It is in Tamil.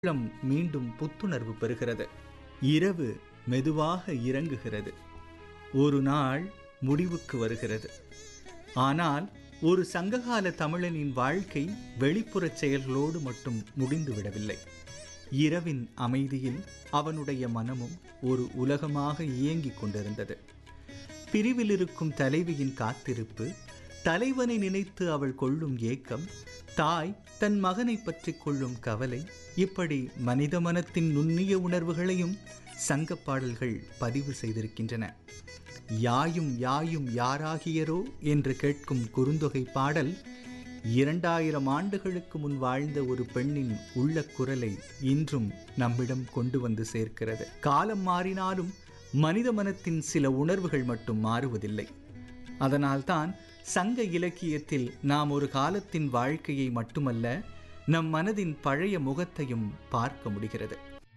உள்ளம் மீண்டும் புத்துணர்வு பெறுகிறது இரவு மெதுவாக இறங்குகிறது ஒரு நாள் முடிவுக்கு வருகிறது ஆனால் ஒரு சங்ககால தமிழனின் வாழ்க்கை வெளிப்புறச் செயல்களோடு மட்டும் முடிந்துவிடவில்லை இரவின் அமைதியில் அவனுடைய மனமும் ஒரு உலகமாக இயங்கிக் கொண்டிருந்தது பிரிவில் இருக்கும் தலைவியின் காத்திருப்பு தலைவனை நினைத்து அவள் கொள்ளும் ஏக்கம் தாய் தன் மகனை பற்றி கொள்ளும் கவலை இப்படி மனித மனத்தின் நுண்ணிய உணர்வுகளையும் சங்கப் பாடல்கள் பதிவு செய்திருக்கின்றன யாயும் யாயும் யாராகியரோ என்று கேட்கும் குறுந்தொகை பாடல் இரண்டாயிரம் ஆண்டுகளுக்கு முன் வாழ்ந்த ஒரு பெண்ணின் உள்ள குரலை இன்றும் நம்மிடம் கொண்டு வந்து சேர்க்கிறது காலம் மாறினாலும் மனித மனத்தின் சில உணர்வுகள் மட்டும் மாறுவதில்லை அதனால்தான் சங்க இலக்கியத்தில் நாம் ஒரு காலத்தின் வாழ்க்கையை மட்டுமல்ல நம் மனதின் பழைய முகத்தையும் பார்க்க முடிகிறது